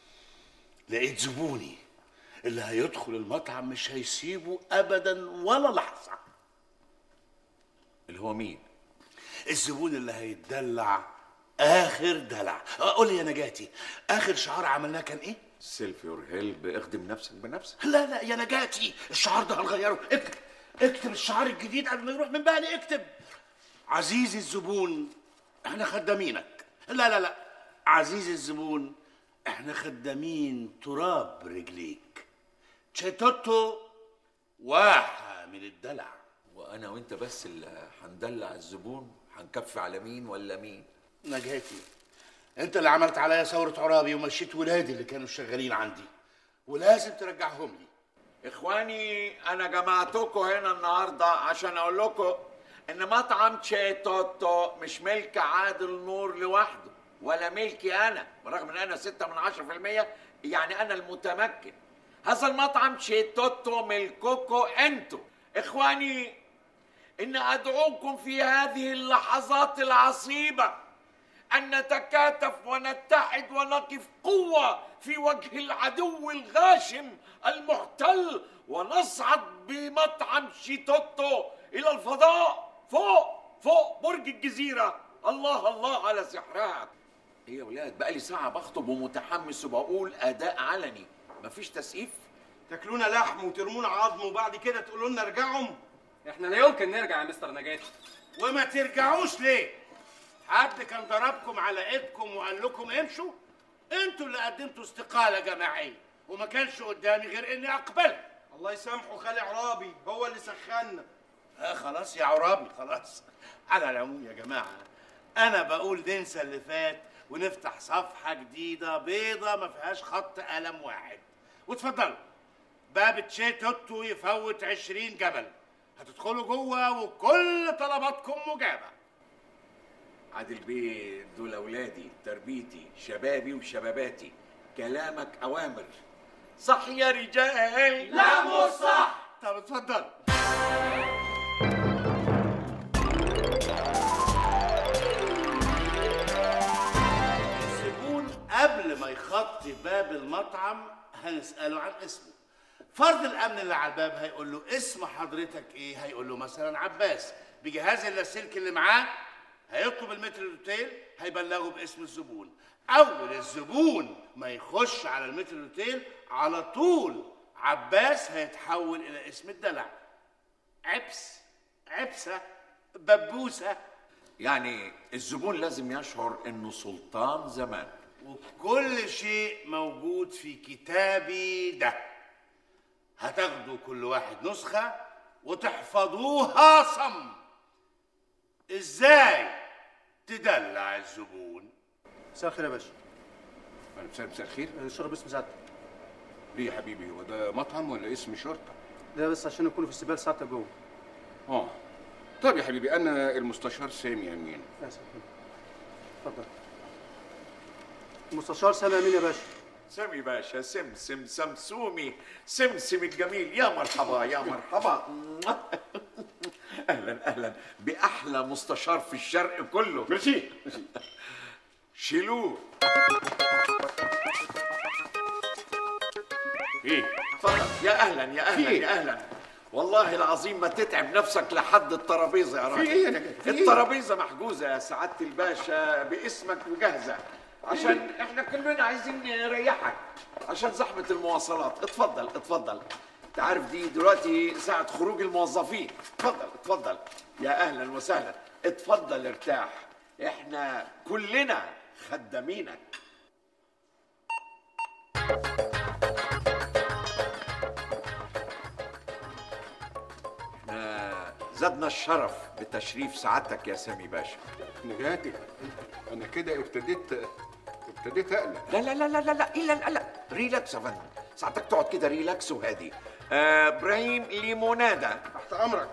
Speaker 4: لقيت زبوني اللي هيدخل المطعم مش هيسيبه ابدا ولا لحظه
Speaker 5: اللي هو مين
Speaker 4: الزبون اللي هيتدلع اخر دلع قول لي يا نجاتي اخر شعار عملناه كان ايه
Speaker 5: سيلف يور هيلب اخدم نفسك بنفسك
Speaker 4: لا لا يا نجاتي الشعار ده هنغيره اكتب اكتب الشعار الجديد قبل ما يروح من بالي اكتب عزيزي الزبون احنا خدامينك لا لا لا عزيزي الزبون احنا خدامين تراب رجليك تشيتوتو واحة من الدلع
Speaker 5: وانا وانت بس اللي هندلع الزبون هنكفي على مين ولا مين
Speaker 4: نجاتي انت اللي عملت عليا ثورة عرابي ومشيت ولادي اللي كانوا شغالين عندي ولازم ترجعهم لي
Speaker 5: اخواني انا جمعتكم هنا النهارده عشان اقول لكم ان مطعم تشيتوتو مش ملك عادل نور لوحده ولا ملكي انا برغم ان انا ستة من عشرة في المية يعني انا المتمكن هذا المطعم تشيتوتو ملككم انتوا اخواني ان ادعوكم في هذه اللحظات العصيبه ان نتكاتف ونتحد ونقف قوه في وجه العدو الغاشم المحتل ونصعد بمطعم شيتوتو الى الفضاء فوق فوق برج الجزيره الله الله على سحرها ايه يا ولاد بقالي ساعه بخطب ومتحمس وبقول اداء علني مفيش تسقيف
Speaker 11: تاكلونا لحم وترمونا عظم وبعد كده تقولوا لنا ارجعوا
Speaker 8: احنا لا يمكن نرجع يا مستر نجاتي
Speaker 4: وما ترجعوش ليه حد كان ضربكم على ايدكم وقال لكم امشوا انتوا اللي قدمتوا استقاله جماعيه وما كانش قدامي غير اني اقبلها
Speaker 11: الله يسامحه خالي عرابي هو اللي سخنا
Speaker 4: آه خلاص يا عرابي خلاص على العموم يا جماعه انا بقول ننسى اللي فات ونفتح صفحه جديده بيضه ما فيهاش خط قلم واحد واتفضلوا باب تشي توتو يفوت عشرين جبل هتدخلوا جوه وكل طلباتكم مجابه
Speaker 5: عادل بيه دول اولادي تربيتي شبابي وشباباتي كلامك اوامر صح يا رجال
Speaker 2: لا مش صح
Speaker 4: طب اتفضل الزبون قبل ما يخطي باب المطعم هنسأله عن اسمه فرد الأمن اللي على الباب هيقول له اسم حضرتك إيه؟ هيقول له مثلا عباس بجهاز اللاسلكي اللي معاه هيطلب المتر الاوتيل هيبلغه باسم الزبون أول الزبون ما يخش على المتر الاوتيل على طول عباس هيتحول إلى اسم الدلع عبس عبسة ببوسة
Speaker 5: يعني الزبون لازم يشعر انه سلطان زمان
Speaker 4: وكل شيء موجود في كتابي ده هتاخدوا كل واحد نسخة وتحفظوها صم ازاي تدلع الزبون
Speaker 11: مساء الخير يا باشا
Speaker 6: مساء مساء الخير
Speaker 11: الشرب اسم سعادتك
Speaker 6: ليه يا حبيبي هو ده مطعم ولا اسم شرطه
Speaker 11: ده بس عشان يكونوا في استقبال سعادتك جوه
Speaker 6: اه طب يا حبيبي انا المستشار سامي امين
Speaker 11: اسف اتفضل المستشار سامي امين يا باشا
Speaker 5: سامي باشا سمسم سمسومي سمسم الجميل يا مرحبا يا مرحبا اهلا اهلا باحلى مستشار في الشرق كله
Speaker 6: ميرسي
Speaker 5: شيلوه
Speaker 6: ايه
Speaker 5: اتفضل يا اهلا يا اهلا
Speaker 6: في إيه؟
Speaker 5: يا اهلا والله العظيم ما تتعب نفسك لحد الترابيزه يا راجل
Speaker 6: في إيه يا نجاة؟ في إيه؟
Speaker 5: الترابيزه محجوزه يا سعاده الباشا باسمك وجاهزه عشان احنا كلنا عايزين نريحك عشان زحمه المواصلات اتفضل اتفضل انت عارف دي دلوقتي ساعه خروج الموظفين اتفضل اتفضل يا اهلا وسهلا اتفضل ارتاح احنا كلنا خدامينك احنا زادنا الشرف بتشريف سعادتك يا سامي باشا
Speaker 6: نجاتي انا كده ابتديت ابتديت اقلق
Speaker 5: لا لا لا لا لا لا لا لا, لا. ريلاكس يا فندم ساعتك تقعد كده ريلاكس وهادي آه، ابراهيم ليمونادا
Speaker 6: تحت امرك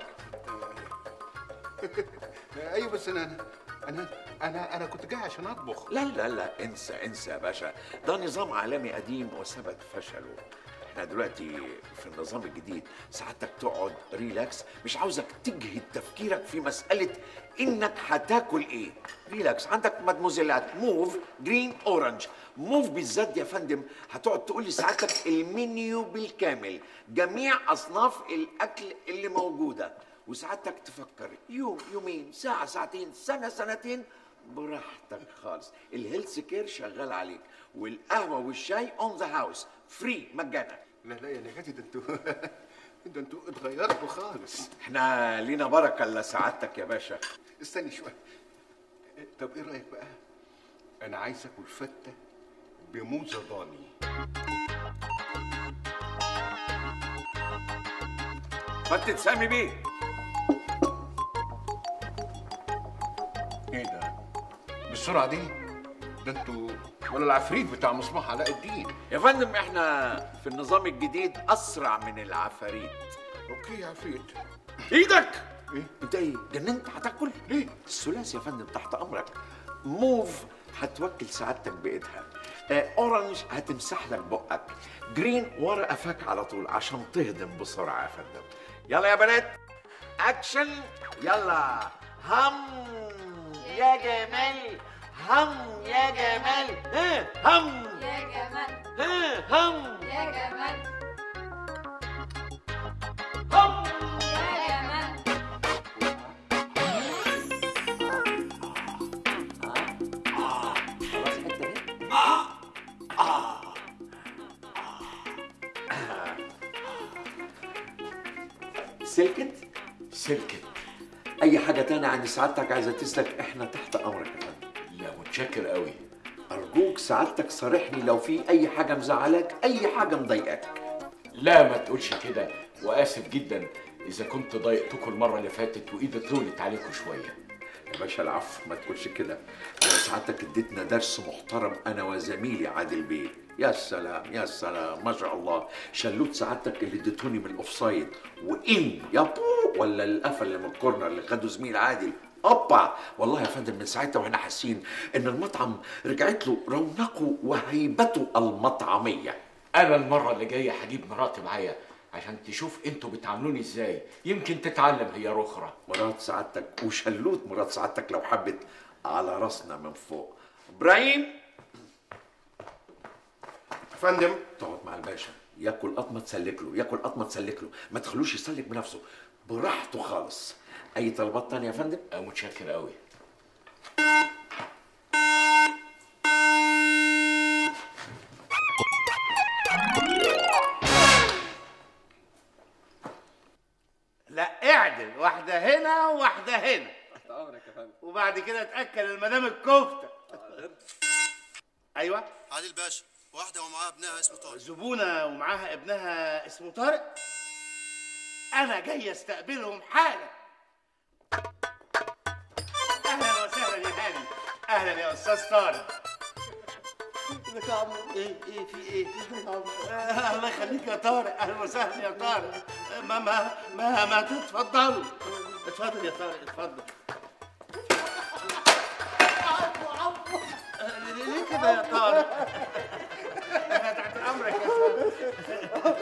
Speaker 6: ايوه بس انا انا انا انا كنت جاي عشان اطبخ
Speaker 5: لا لا لا انسى انسى يا باشا ده نظام عالمي قديم وثبت فشله احنا دلوقتي في النظام الجديد ساعتك تقعد ريلاكس مش عاوزك تجهد تفكيرك في مسألة انك هتاكل ايه ريلاكس عندك مدموزيلات موف جرين اورنج موف بالذات يا فندم هتقعد تقول لي ساعتك المنيو بالكامل جميع اصناف الاكل اللي موجوده وساعتك تفكر يوم يومين ساعه ساعتين سنه سنتين براحتك خالص الهيلث كير شغال عليك والقهوه والشاي اون ذا هاوس فري مجانا
Speaker 6: لا لا يا نجاتي ده انتوا ده انتوا اتغيرتوا خالص
Speaker 5: احنا لينا بركه الا سعادتك يا باشا
Speaker 6: استني شويه طب ايه رايك بقى انا عايز اكل فته بموزه ضاني
Speaker 5: فتت سامي بيه
Speaker 6: ايه ده بالسرعه دي ده انتوا ولا العفريت بتاع مصباح علاء الدين
Speaker 5: يا فندم احنا في النظام الجديد اسرع من العفاريت
Speaker 6: اوكي يا عفريت
Speaker 5: ايدك
Speaker 6: ايه
Speaker 5: انت ايه جننت هتاكل
Speaker 6: ليه
Speaker 5: الثلاثي يا فندم تحت امرك موف هتوكل سعادتك بايدها آه اورنج هتمسح لك بقك جرين ورا قفاك على طول عشان تهضم بسرعه يا فندم يلا يا بنات اكشن يلا هم يا جمال هم يا جمال ها هم
Speaker 10: يا جمال
Speaker 5: ها هم
Speaker 10: يا جمال
Speaker 5: هم
Speaker 10: يا جمال
Speaker 5: سلكت
Speaker 12: سلكت
Speaker 5: اي حاجه تانية عند سعادتك عايزه تسلك احنا تحت امرك يا فندم
Speaker 12: لا متشكر قوي
Speaker 5: ارجوك سعادتك صارحني لو في اي حاجه مزعلاك اي حاجه مضايقاك
Speaker 12: لا ما تقولش كده واسف جدا اذا كنت ضايقتكم المره اللي فاتت وايدي طولت عليكم شويه
Speaker 5: يا باشا العفو ما تقولش كده سعادتك اديتنا درس محترم انا وزميلي عادل بيه يا سلام يا سلام ما شاء الله شلوت سعادتك اللي اديتوني من الاوفسايد وان يا بو ولا القفل اللي من الكورنر اللي خده زميل عادل اوبا والله يا فندم من ساعتها واحنا حاسين ان المطعم رجعت له رونقه وهيبته المطعميه
Speaker 12: انا المره اللي جايه هجيب مراتي معايا عشان تشوف انتوا بتعاملوني ازاي يمكن تتعلم هي اخرى
Speaker 5: مرات سعادتك وشلوت مرات سعادتك لو حبت على راسنا من فوق ابراهيم
Speaker 6: فندم
Speaker 5: تقعد مع الباشا ياكل قطمه تسلك له ياكل قطمه تسلك له ما تخلوش يسلك بنفسه براحته خالص اي طلبات تانية يا فندم
Speaker 12: أه متشكر قوي
Speaker 11: لا اعدل واحدة هنا وواحدة هنا
Speaker 8: تحت امرك يا فندم
Speaker 11: وبعد كده تأكل المدام الكفتة أيوة
Speaker 13: عادل باشا واحدة ومعاها ابنها اسمه طارق
Speaker 11: زبونة ومعاها ابنها اسمه طارق أنا جاي أستقبلهم حالا أهلا وسهلا يا هاني أهلا يا أستاذ طارق ازيك يا عمرو ايه ايه في ايه آه الله يخليك يا طارق اهلا وسهلا يا طارق ما ما ما ما تتفضلوا اتفضل يا طارق اتفضل آه، ليه ليه كده يا طارق انا تحت امرك يا طارق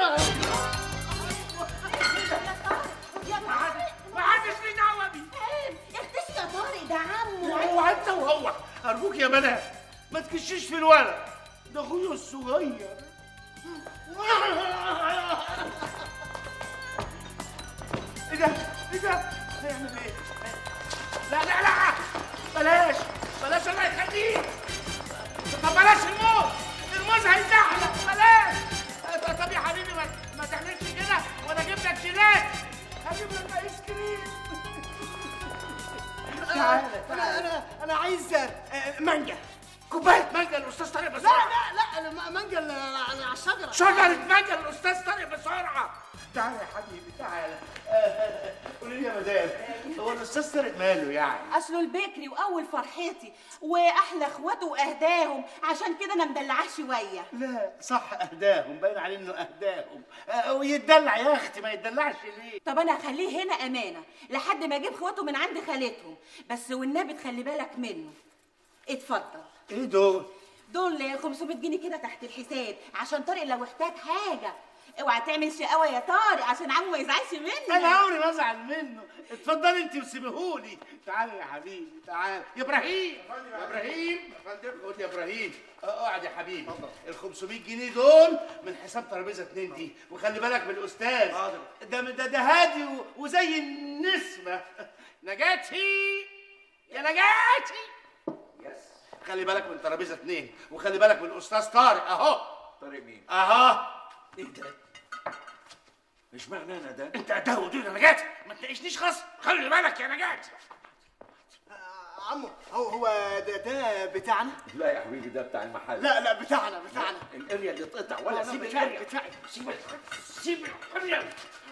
Speaker 1: ما حدش ليه دعوه بيه
Speaker 7: اختش يا طارق ده عمه
Speaker 11: هو انت وهو ارجوك يا بنات ما تكشيش في الولد ده اخويا الصغير نعمل ايه لا لا لا بلاش بلاش الله يخليك طب بلاش الموز الموز هيزحلق بلاش طب- طب يا حبيبي ما, ما تعملش كده وانا اجيب لك جيلات هجيب لك ايس كريم
Speaker 2: تعالى انا انا انا عايز آه، مانجا
Speaker 11: كوبايه مانجا الاستاذ طارق
Speaker 2: لا
Speaker 11: بسرعه
Speaker 2: لا لا انا مانجا اللي على الشجره
Speaker 11: شجره مانجا الاستاذ طارق بسرعه تعالى يا حبيبي تعالى قولي لي يا مدام هو الاستاذ طارق ماله يعني
Speaker 7: اصله البكري واول فرحتي واحلى اخواته واهداهم عشان كده انا مدلعاه شويه
Speaker 11: لا صح اهداهم باين عليه انه اهداهم آه، ويتدلع يا اختي ما يتدلعش ليه
Speaker 7: طب انا هخليه هنا امانه لحد ما اجيب اخواته من عند خالتهم بس والنبي تخلي بالك منه اتفضل
Speaker 11: ايه دول
Speaker 7: دول 500 جنيه كده تحت الحساب عشان طارق لو احتاج حاجه اوعى تعمل شقاوه يا طارق عشان عمو ما يزعلش منك
Speaker 11: انا عمري ما ازعل منه اتفضلي انت وسيبيهولي تعالى يا حبيبي تعالى يا ابراهيم يا ابراهيم خد يا ابراهيم اقعد يا حبيبي ال 500 جنيه دول من حساب ترابيزه اتنين دي وخلي بالك من الاستاذ ده ده ده هادي و- وزي النسمه نجاتي يا نجاتي يس خلي بالك من ترابيزه اتنين وخلي بالك من الاستاذ طارق اهو
Speaker 5: طارق مين؟
Speaker 11: اهو ايه ده
Speaker 5: مش معنى انا ده
Speaker 11: انت ده ودول يا نجاتي ما تناقشنيش خالص خلي بالك يا نجاتي
Speaker 2: عمو هو هو ده ده بتاعنا
Speaker 5: لا يا حبيبي ده بتاع المحل
Speaker 2: لا لا بتاعنا بتاعنا
Speaker 5: الاريا اللي اتقطع ولا
Speaker 2: لا،
Speaker 5: سيب
Speaker 2: بتاعي
Speaker 5: الاريا
Speaker 2: بتاعي
Speaker 11: سيب سيب الاريا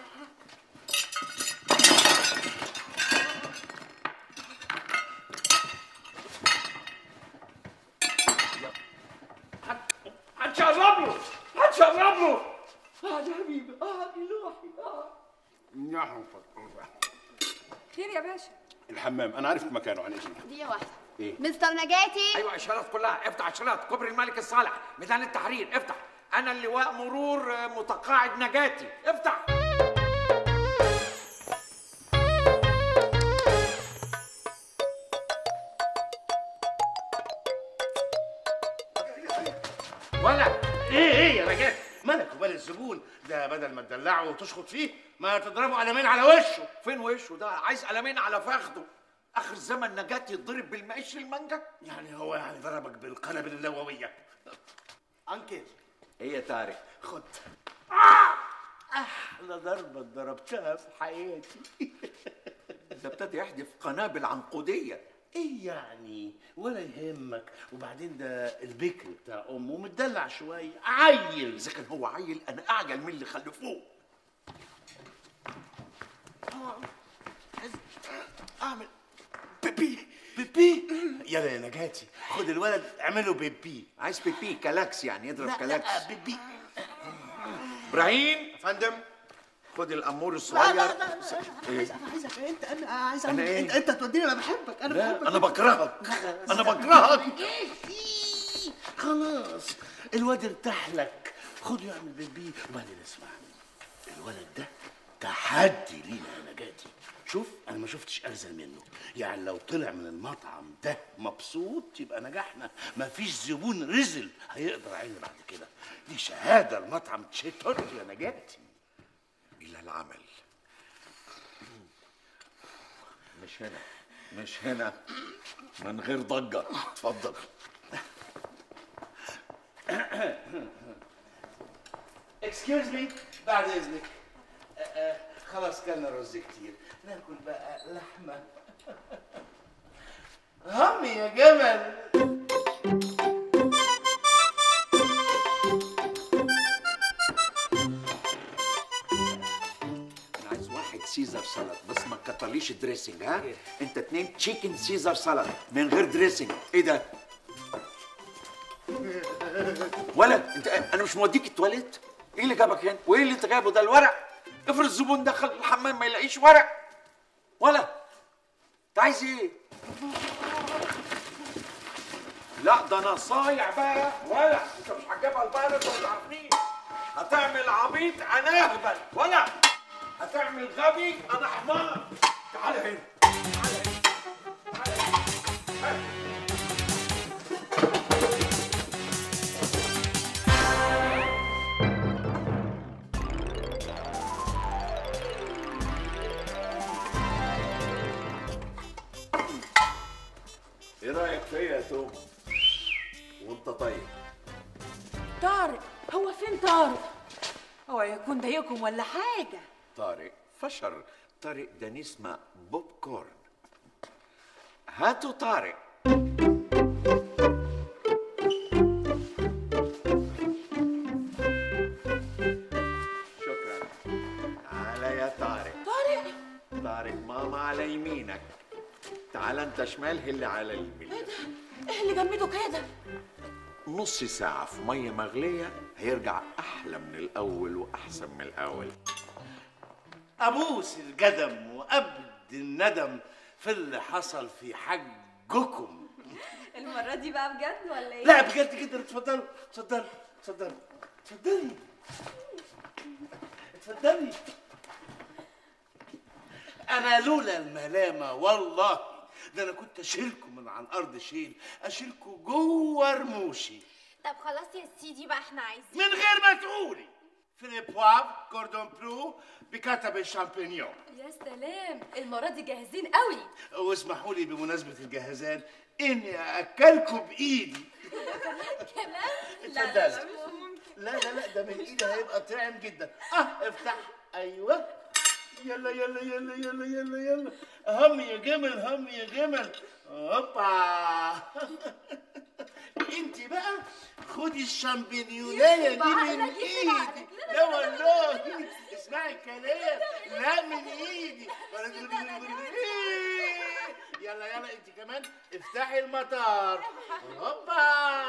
Speaker 3: هتشرب له هتشرب له اقعد يا حبيبي اقعد لوحدي اقعد
Speaker 6: نعم
Speaker 10: خير يا باشا
Speaker 6: الحمام انا عرفت مكانه عن اذنك
Speaker 10: دقيقة واحدة
Speaker 6: ايه
Speaker 10: مستر نجاتي
Speaker 12: ايوه الشارات كلها افتح الشارات كوبري الملك الصالح ميدان التحرير افتح انا اللواء مرور آه، متقاعد نجاتي افتح
Speaker 11: ولا ايه ايه يا نجاتي مالك ومال الزبون ده بدل ما تدلعه وتشخط فيه ما تضربه قلمين على وشه
Speaker 12: فين وشه ده عايز قلمين على فخده اخر زمن نجاتي يتضرب بالمقش المانجا
Speaker 11: يعني هو يعني ضربك بالقنابل اللوويه
Speaker 2: انكل
Speaker 5: ايه يا طارق
Speaker 11: خد احلى ضربه ضربتها في حياتي
Speaker 5: ده ابتدى يحدف قنابل عنقوديه
Speaker 11: ايه يعني ولا يهمك وبعدين ده البكر بتاع امه متدلع شويه عيل
Speaker 12: اذا كان هو عيل انا اعجل من اللي خلفوه
Speaker 11: اعمل بيبي بيبي يلا يا نجاتي خد الولد اعمله بيبي
Speaker 5: عايز بيبي كلاكس يعني يضرب
Speaker 11: لا
Speaker 5: كلاكس
Speaker 11: لا بيبي
Speaker 12: ابراهيم
Speaker 6: فندم
Speaker 12: خد الامور
Speaker 2: لا
Speaker 12: الصغير
Speaker 2: لا لا لا انا عايز انا عايزك انت انا عايز
Speaker 12: أنا
Speaker 2: أعمل-
Speaker 12: إيه؟
Speaker 2: انت انت توديني انا بحبك انا
Speaker 12: لا
Speaker 2: بحبك
Speaker 12: انا بكرهك انا بكرهك
Speaker 11: خلاص الواد ارتاح لك خده يعمل بيبي وبعدين اسمع الولد ده تحدي لينا يا نجاتي شوف انا ما شفتش ارزل منه يعني لو طلع من المطعم ده مبسوط يبقى نجحنا ما فيش زبون رزل هيقدر علينا بعد كده دي شهاده المطعم تشيتوت يا نجاتي
Speaker 5: الى العمل مش هنا مش هنا من غير ضجه اتفضل
Speaker 11: اكسكيوز مي بعد اذنك آه، آه، خلاص كلنا رز كتير ناكل بقى لحمه هم يا جمل
Speaker 5: انا عايز واحد سيزر سالاد بس ما تكترليش دريسنج ها انت اتنين تشيكن سيزر سالاد من غير دريسنج ايه ده ولا انت انا مش موديك التواليت ايه اللي جابك هنا وايه اللي انت جايبه ده الورق افرض الزبون دخل الحمام ما يلاقيش ورق ولا انت عايز ايه لا ده انا صايع بقى ولا انت مش هتجيبها البلد ولا عارفين هتعمل عبيط انا اهبل ولا هتعمل غبي انا حمار تعال هنا فيا يا توم وانت طيب
Speaker 7: طارق هو فين طارق هو يكون ضايقكم ولا حاجه
Speaker 5: طارق فشر طارق ده نسمة بوب كورن هاتوا طارق شكرا على يا طارق
Speaker 7: طارق
Speaker 5: طارق ماما على يمينك تعال انت شمال هل على اليمين
Speaker 7: ايه اللي جمده كده
Speaker 5: نص ساعة في مية مغلية هيرجع أحلى من الأول وأحسن من الأول
Speaker 4: ابوس القدم وابد الندم في اللي حصل في حجكم
Speaker 14: المرة دي بقى بجد ولا ايه؟
Speaker 4: لا بجد جدا اتفضلوا اتفضلوا اتفضلوا اتفضلي اتفضلي انا لولا الملامه والله ده انا كنت اشيلكم من عن ارض شيل اشيلكم جوه رموشي
Speaker 10: طب خلاص يا سيدي بقى احنا عايزين
Speaker 4: من غير ما تقولي فيليبواف كوردون بلو بكتب الشامبينيون
Speaker 9: يا سلام المرة دي جاهزين قوي
Speaker 4: واسمحوا لي بمناسبه الجهازان اني اكلكم بايدي
Speaker 9: كمان
Speaker 4: لا لا لا لا لا لا ده من ايدي هيبقى طعم جدا اه افتح ايوه يلا يلا يلا يلا يلا يلا هم يا جمل هم يا جمل هوبا انت بقى خدي الشامبينيونية دي من ايدي لا والله اسمعي الكلام لا من ايدي يلا يلا انت كمان افتحي المطار هوبا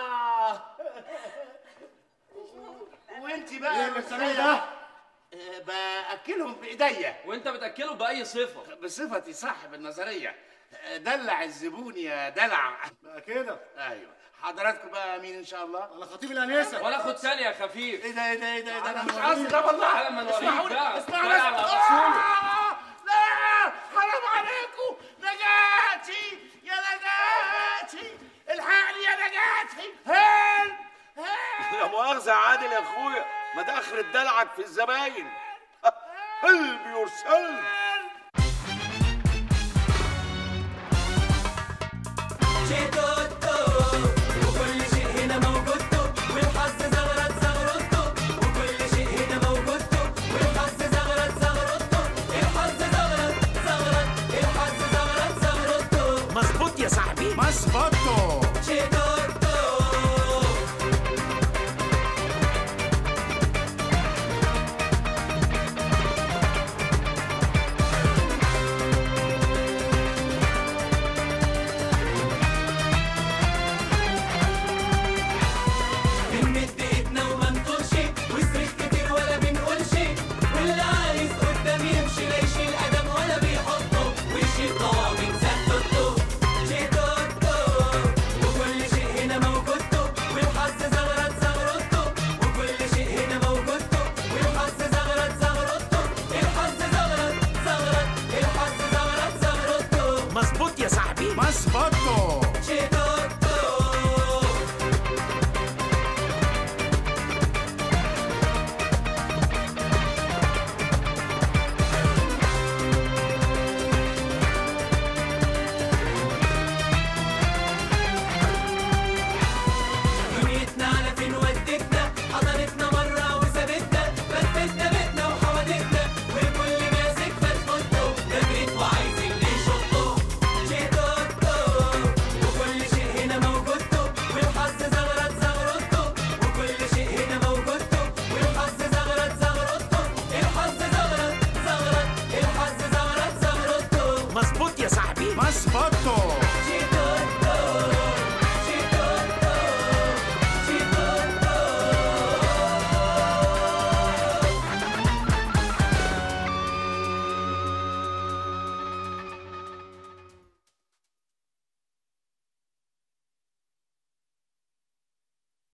Speaker 4: وانت بقى
Speaker 8: ايه المستني ده؟
Speaker 4: آه، باكلهم بايديا
Speaker 8: وانت بتاكله باي صفه
Speaker 4: بصفتي صاحب النظريه آه، دلع الزبون يا دلع بقى كده ايوه حضراتكم بقى مين ان شاء الله
Speaker 8: ولا خطيب الانسه ولا خد ثانيه يا خفيف
Speaker 4: ايه ده ايه ده ايه ده, إيه ده انا
Speaker 8: تعالى
Speaker 4: مش
Speaker 8: نوريك.
Speaker 4: قصدي ده والله
Speaker 8: تعالى ما نوريك
Speaker 4: اسمعوا لي
Speaker 8: بقى.
Speaker 4: اسمعوا
Speaker 8: تعالى
Speaker 4: بس
Speaker 8: على
Speaker 4: آه،
Speaker 8: أصوله.
Speaker 4: لا حرام عليكم نجاتي يا نجاتي الحقني يا نجاتي هل
Speaker 3: لا مؤاخذة يا عادل يا اخويا ما ده اخر دلعك في الزباين help yourself
Speaker 2: شيتوتو وكل شيء هنا موجودتو والحظ زغرت زغرتو وكل شيء هنا موجودتو والحظ زغرت زغرتو الحظ زغرت زغرت الحظ زغرت زغرتو
Speaker 3: مظبوط يا صاحبي
Speaker 2: مظبوطو شيتوتو بنمد ايدنا وما نطولش وصريخ كتير ولا بنقولش واللي عايز قدام يمشي لا يشيل قدم ولا بيحطه ويشيل طوابق زتوتو شيتوتو وكل شيء هنا موجودتو والحظ زغرت زغرتو وكل شيء هنا موجودتو والحظ زغرت زغرتو الحظ زغرت زغرت الحظ زغرت زغرتو
Speaker 3: مظبوط يا صاحبي
Speaker 2: مظبوطو شيتوتو دنيتنا على فين ودتنا حضنتنا مرة وسابتنا فتتنا بيتنا وحوادتنا والكل ماسك فتفوته تبريد وعايزين نشطه شيتوتو وكل شيء هنا موجودتو والحظ زغرت زغرتو وكل شيء هنا موجودتو والحظ زغرت زغرتو الحظ زغرت زغرت الحظ زغرت زغرتو
Speaker 3: مظبوط يا صاحبي
Speaker 2: مظبوط